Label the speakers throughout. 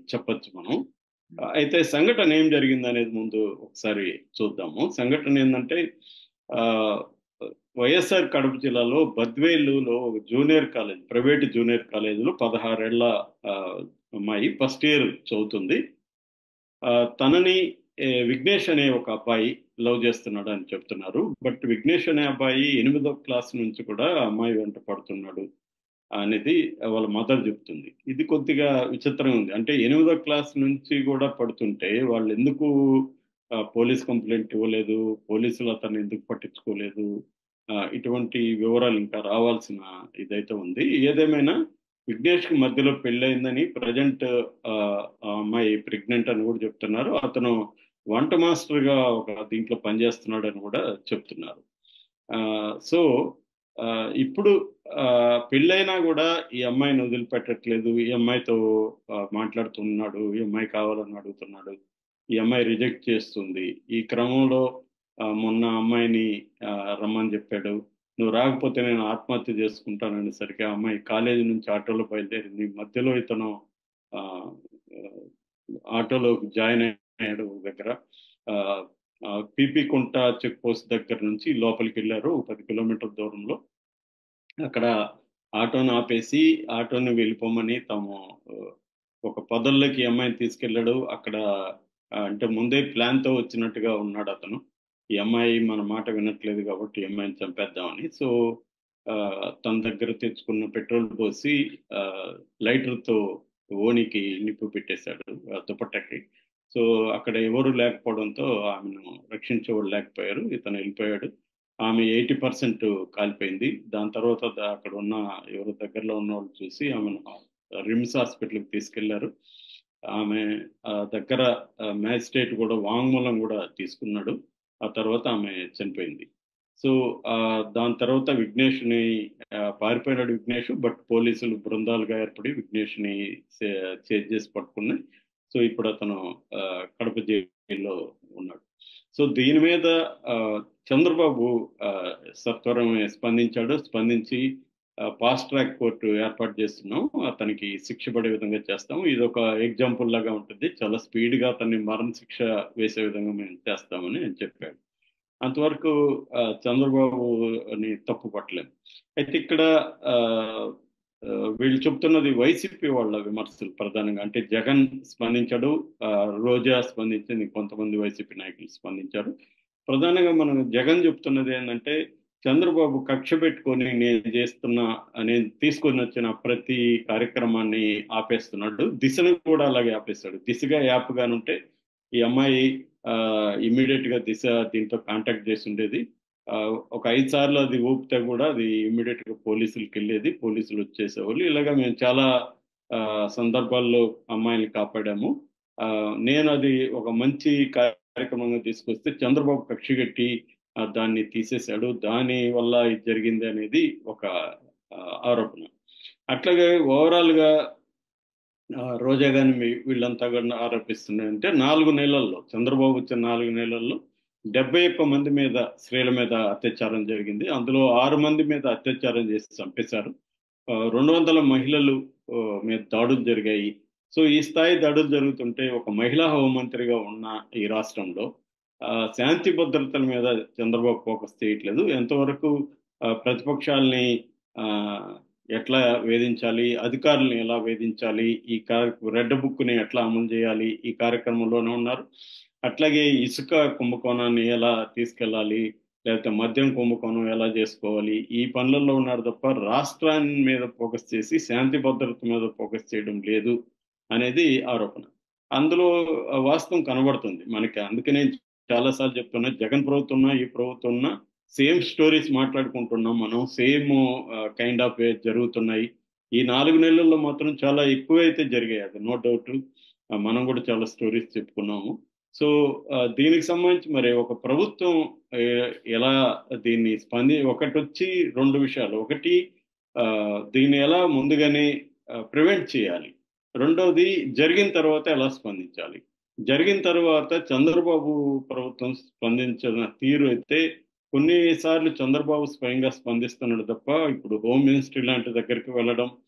Speaker 1: చెప్పొచ్చు మనం అయితే సంఘటన ఏం జరిగింది అనేది ముందు ఒకసారి చూద్దాము సంఘటన ఏంటంటే ఆ, వైఎస్ఆర్ కడప జిల్లాలో బద్వేలులో ఒక జూనియర్ కాలేజ్ ప్రైవేట్ జూనియర్ కాలేజీలో పదహారేళ్ల ఆ, అమ్మాయి ఫస్ట్ ఇయర్ చదువుతుంది ఆ, తనని ఏ, విఘ్నేష్ అనే ఒక అబ్బాయి లవ్ చేస్తున్నాడు అని చెప్తున్నారు బట్ విఘ్నేష్ అనే అబ్బాయి ఎనిమిదో క్లాస్ నుంచి కూడా ఆ అమ్మాయి వెంట పడుతున్నాడు అనేది వాళ్ళ మదర్ చెప్తుంది ఇది కొద్దిగా విచిత్రంగా ఉంది అంటే ఎనిమిదో క్లాస్ నుంచి కూడా పడుతుంటే వాళ్ళు ఎందుకు ఆ, పోలీస్ కంప్లైంట్ ఇవ్వలేదు పోలీసులు అతన్ని ఎందుకు పట్టించుకోలేదు ఆ, ఇటువంటి వివరాలు ఇంకా రావాల్సిన ఇదైతే ఉంది ఏదేమైనా విఘ్నేష్ కి మధ్యలో పెళ్ళయిందని ప్రజెంట్ ఆ అమ్మాయి ప్రెగ్నెంట్ అని కూడా చెప్తున్నారు అతను వంట మాస్టర్ గా ఒక దీంట్లో పనిచేస్తున్నాడు అని కూడా చెప్తున్నారు ఆ, సో ఆ, ఇప్పుడు ఆ, పెళ్ళైనా కూడా ఈ అమ్మాయిని వదిలిపెట్టట్లేదు ఈ అమ్మాయితో ఆ, మాట్లాడుతున్నాడు ఈ అమ్మాయి కావాలని అడుగుతున్నాడు ఈ అమ్మాయి రిజెక్ట్ చేస్తుంది ఈ క్రమంలో ఆ, మొన్న అమ్మాయిని ఆ, రమ్మని చెప్పాడు నువ్వు రాకపోతే నేను ఆత్మహత్య చేసుకుంటానని సరికి ఆ అమ్మాయి కాలేజీ నుంచి ఆటోలో బయలుదేరింది మధ్యలో ఇతను ఆ, ఆ, ఆటోలో జాయిన్ అయ్యాడు ఒక దగ్గర పీపీ కుంట చెక్ పోస్ట్ దగ్గర నుంచి లోపలికి వెళ్ళారు ఒక పది కిలోమీటర్ దూరంలో అక్కడ ఆటోను ఆపేసి ఆటోని వెళ్ళిపోమని తాము ఆ, ఒక పొదల్లోకి ఈ అమ్మాయిని తీసుకెళ్ళాడు అక్కడ ఆ, అంటే ముందే ప్లాన్ తో వచ్చినట్టుగా ఉన్నాడు అతను ఈ అమ్మాయి మన మాట వినట్లేదు కాబట్టి ఈ అమ్మాయిని చంపేద్దామని సో ఆ, తన దగ్గర తెచ్చుకున్న పెట్రోల్ పోసి ఆ, లైటర్తో ఓనికి నిప్పు పెట్టేశాడు ఆ దుపట్టకి సో అక్కడ ఎవరు లేకపోవడంతో ఆమెను రక్షించేవాడు లేకపోయారు ఇతను వెళ్ళిపోయాడు ఆమె ఎయిటీ పర్సెంట్ కాలిపోయింది దాని తర్వాత ద- అక్కడ ఉన్న ఎవరు దగ్గరలో ఉన్న వాళ్ళు చూసి ఆమెను రిమ్స్ హాస్పిటల్కి తీసుకెళ్లారు ఆమె ఆ, దగ్గర మ్యాజిస్ట్రేట్ కూడా వాంగ్మూలం కూడా తీసుకున్నాడు ఆ తర్వాత ఆమె చనిపోయింది సో ఆ, దాని తర్వాత విఘ్నేష్ని ఆ, పారిపోయినాడు విఘ్నేష్ బట్ పోలీసులు బృందాలుగా ఏర్పడి విఘ్నేష్ని చే- చేజ్ చేసి పట్టుకున్నాయి సో ఇప్పుడు అతను ఆ, కడప జైల్లో ఉన్నాడు సో దీని మీద ఆ, చంద్రబాబు ఆ, సత్వరమే స్పందించాడు స్పందించి ఫాస్ట్ ట్రాక్ కోర్టు ఏర్పాటు చేస్తున్నాం అతనికి శిక్ష పడే విధంగా చేస్తాం ఇది ఒక ఎగ్జాంపుల్ లాగా ఉంటుంది చాలా స్పీడ్గా అతన్ని మరణ శిక్ష వేసే విధంగా మేము చేస్తామని ఆయన చెప్పాడు అంతవరకు ఆ, చంద్రబాబుని తప్పు పట్టలేము అయితే ఇక్కడ ఆ, ఆ, వీళ్ళు చెప్తున్నది వైసీపీ వాళ్ళ విమర్శలు ప్రధానంగా అంటే జగన్ స్పందించాడు ఆ, రోజా స్పందించింది కొంతమంది వైసీపీ నాయకులు స్పందించారు ప్రధానంగా మనం జగన్ చెప్తున్నది ఏంటంటే చంద్రబాబు కక్ష పెట్టుకొని నేను చేస్తున్న నేను తీసుకొని వచ్చిన ప్రతి కార్యక్రమాన్ని ఆపేస్తున్నాడు దిశను కూడా అలాగే ఆపేస్తాడు దిశగా యాప్ గానుంటే ఈ అమ్మాయి ఇమ్మీడియట్ గా దిశ దీంతో కాంటాక్ట్ చేసి ఉండేది ఆ, ఒక ఐదు సార్లు అది ఊపితే కూడా అది ఇమ్మీడియట్ గా పోలీసులకు వెళ్ళేది పోలీసులు వచ్చేసేవాళ్ళు ఇలాగా మేము చాలా ఆ, సందర్భాల్లో అమ్మాయిని కాపాడాము ఆ, నేను అది ఒక మంచి కార్యక్రమంగా తీసుకొస్తే చంద్రబాబు కక్ష కట్టి ఆ, దాన్ని తీసేశాడు దాని వల్ల ఇది జరిగింది అనేది ఒక ఆ, ఆరోపణ అట్లాగే ఓవరాల్ గా ఆ, రోజా గాని మీ- వీళ్ళంతా కూడా ఆరోపిస్తున్నారంటే నాలుగు నెలల్లో చంద్రబాబు వచ్చిన నాలుగు నెలల్లో డెబ్బై ఒక్క మంది మీద స్త్రీల మీద అత్యాచారం జరిగింది అందులో ఆరు మంది మీద అత్యాచారం చేసి చంపేశారు ఆ, రెండు వందల మహిళలు ఆ, మీద దాడులు జరిగాయి సో ఈ స్థాయి దాడులు జరుగుతుంటే ఒక మహిళా హోంమంత్రిగా ఉన్న ఈ రాష్ట్రంలో ఆ, శాంతి భద్రతల మీద చంద్రబాబు ఫోకస్ చేయట్లేదు ఎంతవరకు ఆ, ప్రతిపక్షాల్ని ఆ, ఎట్లా వేధించాలి అధికారులను ఎలా వేధించాలి ఈ రెడ్ బుక్ ని ఎట్లా అమలు చేయాలి ఈ కార్యక్రమంలోనే ఉన్నారు అట్లాగే ఇసుక కుంభకోణాన్ని ఎలా తీసుకెళ్ళాలి లేకపోతే మద్యం కుంభకోణం ఎలా చేసుకోవాలి ఈ పనులలో ఉన్నారు తప్ప రాష్ట్రాన్ని మీద ఫోకస్ చేసి శాంతి భద్రత మీద ఫోకస్ చేయడం లేదు అనేది ఆరోపణ అందులో ఆ, వాస్తవం కనబడుతుంది మనకి అందుకనే చాలాసార్లు చెప్తున్నా జగన్ ప్రభుత్వం ఉన్నా ఈ ప్రభుత్వం ఉన్నా సేమ్ స్టోరీస్ మాట్లాడుకుంటున్నాం మనం సేమ్ కైండ్ ఆఫ్ జరుగుతున్నాయి ఈ నాలుగు నెలల్లో మాత్రం చాలా ఎక్కువైతే జరిగాయి అది నో డౌట్ మనం కూడా చాలా స్టోరీస్ చెప్పుకున్నాము సో ఆ, దీనికి సంబంధించి మరి ఒక ప్రభుత్వం ఏ, ఎలా దీన్ని స్పంది ఒకటి వచ్చి రెండు విషయాలు ఒకటి ఆ, దీన్ని ఎలా ముందుగానే ప్రివెంట్ చేయాలి రెండవది జరిగిన తర్వాత ఎలా స్పందించాలి జరిగిన తర్వాత చంద్రబాబు ప్రభుత్వం స్పందించిన తీరు అయితే కొన్నిసార్లు చంద్రబాబు స్వయంగా స్పందిస్తున్నాడు తప్ప ఇప్పుడు హోమ్ మినిస్ట్రీ లాంటి దగ్గరికి వెళ్ళడం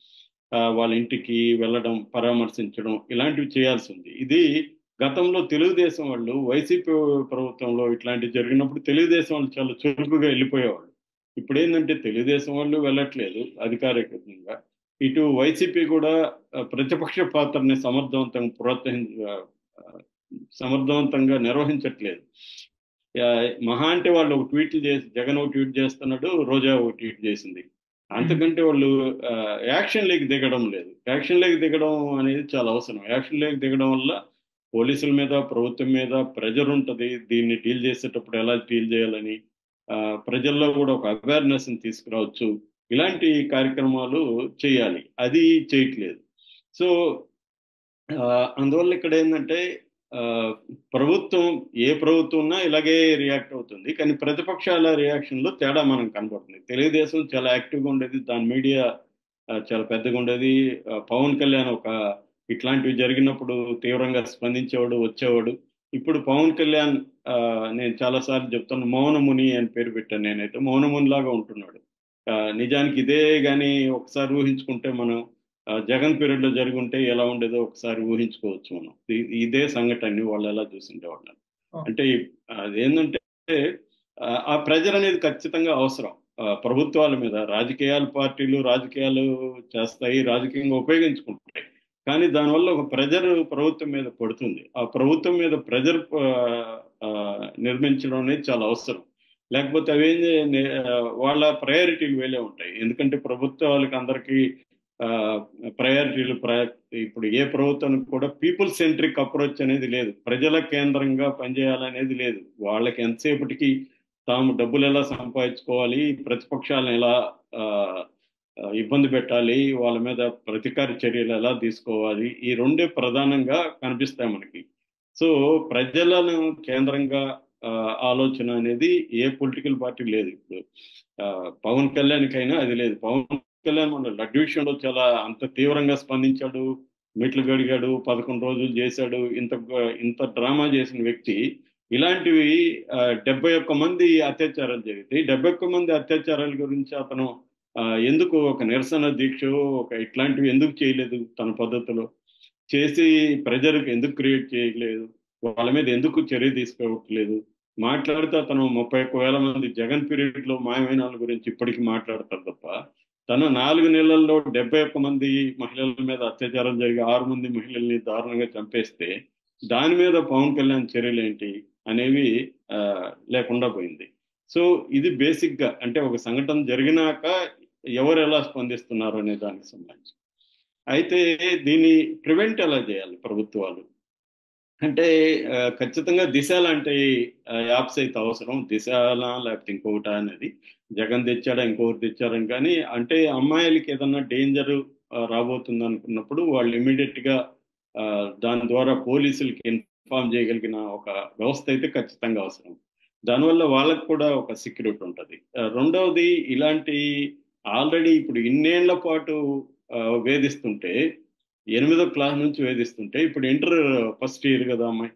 Speaker 1: ఆ, వాళ్ళ ఇంటికి వెళ్ళడం పరామర్శించడం ఇలాంటివి చేయాల్సి ఉంది ఇది గతంలో తెలుగుదేశం వాళ్ళు వైసీపీ ప్రభుత్వంలో ఇట్లాంటివి జరిగినప్పుడు తెలుగుదేశం వాళ్ళు చాలా చురుకుగా వెళ్ళిపోయేవాళ్ళు ఇప్పుడు ఏంటంటే తెలుగుదేశం వాళ్ళు వెళ్ళట్లేదు అధికారికంగా ఇటు వైసీపీ కూడా ఆ, ప్రతిపక్ష పాత్రని సమర్థవంతంగా ప్రోత్సహి ఆ, ఆ, సమర్థవంతంగా నిర్వహించట్లేదు ఆ, మహా అంటే వాళ్ళు ఒక ట్వీట్లు చేసి జగన్ ఒక ట్వీట్ చేస్తున్నాడు రోజా ఒక ట్వీట్ చేసింది అంతకంటే వాళ్ళు ఆ, యాక్షన్ లేకి దిగడం లేదు యాక్షన్ లేకి దిగడం అనేది చాలా అవసరం యాక్షన్ లేకి దిగడం వల్ల పోలీసుల మీద ప్రభుత్వం మీద ప్రెజర్ ఉంటుంది దీన్ని డీల్ చేసేటప్పుడు ఎలా డీల్ చేయాలని ఆ, ప్రజల్లో కూడా ఒక అవేర్నెస్ తీసుకురావచ్చు ఇలాంటి కార్యక్రమాలు చేయాలి అది చేయట్లేదు సో ఆ, అందువల్ల ఇక్కడ ఏంటంటే ఆ, ప్రభుత్వం ఏ ప్రభుత్వం ఉన్నా ఇలాగే రియాక్ట్ అవుతుంది కానీ ప్రతిపక్షాల రియాక్షన్లో తేడా మనం కనబడుతుంది తెలుగుదేశం చాలా యాక్టివ్గా ఉండేది దాని మీడియా ఆ, చాలా పెద్దగా ఉండేది ఆ, పవన్ కళ్యాణ్ ఒక ఇట్లాంటివి జరిగినప్పుడు తీవ్రంగా స్పందించేవాడు వచ్చేవాడు ఇప్పుడు పవన్ కళ్యాణ్ ఆ, నేను చాలాసార్లు చెప్తాను మౌనముని అని పేరు పెట్టాను నేనైతే మౌనముని లాగా ఉంటున్నాడు ఆ, నిజానికి ఇదే కానీ ఒకసారి ఊహించుకుంటే మనం ఆ, జగన్ పీరియడ్ లో జరిగి ఉంటే ఎలా ఉండేదో ఒకసారి ఊహించుకోవచ్చు మనం ఇ- ఇదే సంఘటనని వాళ్ళు ఎలా చూసిండే వాళ్ళు అంటే అదేంటంటే ఆ, ఆ ప్రెజర్ అనేది ఖచ్చితంగా అవసరం ఆ, ప్రభుత్వాల మీద రాజకీయాల పార్టీలు రాజకీయాలు చేస్తాయి రాజకీయంగా ఉపయోగించుకుంటాయి కానీ దానివల్ల ఒక ప్రెజర్ ప్రభుత్వం మీద పడుతుంది ఆ ప్రభుత్వం మీద ప్రెజర్ నిర్మించడం అనేది చాలా అవసరం లేకపోతే అవేం చే- ఆ, వాళ్ళ ప్రయారిటీలు వేలే ఉంటాయి ఎందుకంటే ప్రభుత్వాలకి అందరికీ ప్రయారిటీలు ఇప్పుడు ఏ ప్రభుత్వానికి కూడా పీపుల్ సెంట్రిక్ అప్రోచ్ అనేది లేదు ప్రజల కేంద్రంగా పనిచేయాలనేది లేదు వాళ్ళకి ఎంతసేపటికి తాము డబ్బులు ఎలా సంపాదించుకోవాలి ప్రతిపక్షాలను ఎలా ఆ, ఆ, ఇబ్బంది పెట్టాలి వాళ్ళ మీద ప్రతీకార చర్యలు ఎలా తీసుకోవాలి ఈ రెండే ప్రధానంగా కనిపిస్తాయి మనకి సో ప్రజలను కేంద్రంగా ఆ, ఆలోచన అనేది ఏ పొలిటికల్ పార్టీ లేదు ఇప్పుడు ఆ, పవన్ కళ్యాణ్కైనా అది లేదు పవన్ కళ్యాణ్ మన లడ్డు విషయంలో చాలా అంత తీవ్రంగా స్పందించాడు మెట్లు గడిగాడు పదకొండు రోజులు చేశాడు ఇంత ఇంత డ్రామా చేసిన వ్యక్తి ఇలాంటివి ఆ, డెబ్బై ఒక్క మంది అత్యాచారాలు జరిగితే డెబ్బై ఒక్క మంది అత్యాచారాల గురించి అతను ఆ, ఎందుకు ఒక నిరసన దీక్ష ఒక ఇట్లాంటివి ఎందుకు చేయలేదు తన పద్ధతిలో చేసి ప్రజలకు ఎందుకు క్రియేట్ చేయలేదు వాళ్ళ మీద ఎందుకు చర్య తీసుకోవట్లేదు మాట్లాడితే అతను ముప్పై ఒక్క వేల మంది జగన్ పీరియడ్ లో మాయమైన వాళ్ళ గురించి ఇప్పటికీ మాట్లాడతారు తప్ప తను నాలుగు నెలల్లో డెబ్బై ఒక్క మంది మహిళల మీద అత్యాచారం జరిగి ఆరు మంది మహిళల్ని దారుణంగా చంపేస్తే దాని మీద పవన్ కళ్యాణ్ చర్యలు ఏంటి అనేవి ఆ, లేకుండా పోయింది సో ఇది బేసిక్ గా అంటే ఒక సంఘటన జరిగినాక ఎవరు ఎలా స్పందిస్తున్నారు అనే దానికి సంబంధించి అయితే దీన్ని ప్రివెంట్ ఎలా చేయాలి ప్రభుత్వాలు అంటే ఆ, ఖచ్చితంగా దిశ లాంటి ఆ, యాప్స్ అయితే అవసరం దిశలా లేకపోతే ఇంకొకట అనేది జగన్ తెచ్చాడా ఇంకొకటి తెచ్చారని కానీ అంటే అమ్మాయిలకి ఏదన్నా డేంజర్ రాబోతుంది అనుకున్నప్పుడు వాళ్ళు ఇమీడియట్ గా ఆ, దాని ద్వారా పోలీసులకి ఇన్ఫార్మ్ చేయగలిగిన ఒక వ్యవస్థ అయితే ఖచ్చితంగా అవసరం దానివల్ల వాళ్ళకు కూడా ఒక సెక్యూరిటీ ఉంటుంది ఆ, రెండవది ఇలాంటి ఆల్రెడీ ఇప్పుడు ఇన్నేళ్ల పాటు ఆ, వేధిస్తుంటే ఎనిమిదో క్లాస్ నుంచి వేధిస్తుంటే ఇప్పుడు ఇంటర్ ఫస్ట్ ఇయర్ కదా అమ్మాయి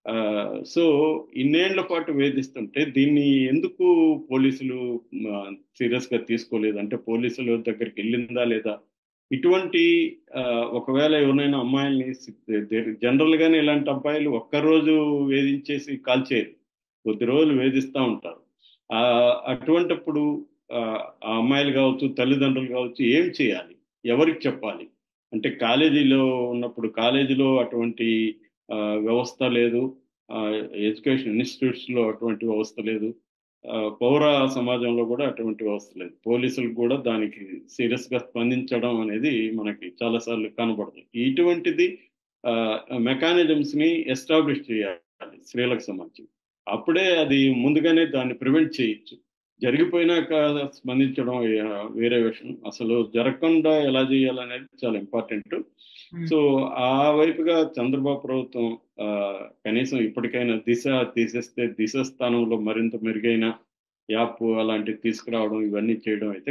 Speaker 1: సో ఇన్నేళ్ల పాటు వేధిస్తుంటే దీన్ని ఎందుకు పోలీసులు సీరియస్ గా తీసుకోలేదు అంటే పోలీసుల దగ్గరికి వెళ్ళిందా లేదా ఇటువంటి ఆ, ఒకవేళ ఎవరైనా అమ్మాయిల్ని జనరల్ గానే ఇలాంటి అబ్బాయిలు ఒక్కరోజు వేధించేసి కాల్చేయరు కొద్ది రోజులు వేధిస్తూ ఉంటారు ఆ అటువంటప్పుడు ఆ ఆ అమ్మాయిలు కావచ్చు తల్లిదండ్రులు కావచ్చు ఏం చేయాలి ఎవరికి చెప్పాలి అంటే కాలేజీలో ఉన్నప్పుడు కాలేజీలో అటువంటి ఆ, వ్యవస్థ లేదు ఎడ్యుకేషన్ ఇన్స్టిట్యూట్స్ లో అటువంటి వ్యవస్థ లేదు ఆ, పౌర సమాజంలో కూడా అటువంటి వ్యవస్థ లేదు పోలీసులకు కూడా దానికి సీరియస్ గా స్పందించడం అనేది మనకి చాలాసార్లు కనబడుతుంది ఇటువంటిది మెకానిజమ్స్ ని ఎస్టాబ్లిష్ చేయాలి స్త్రీలకు సంబంధించి అప్పుడే అది ముందుగానే దాన్ని ప్రివెంట్ చేయొచ్చు జరిగిపోయినాక స్పందించడం ఆ, వేరే విషయం అసలు జరగకుండా ఎలా చేయాలనేది చాలా ఇంపార్టెంట్ సో ఆ వైపుగా చంద్రబాబు ప్రభుత్వం ఆ, కనీసం ఇప్పటికైనా దిశ తీసేస్తే దిశ స్థానంలో మరింత మెరుగైన యాప్ అలాంటివి తీసుకురావడం ఇవన్నీ చేయడం అయితే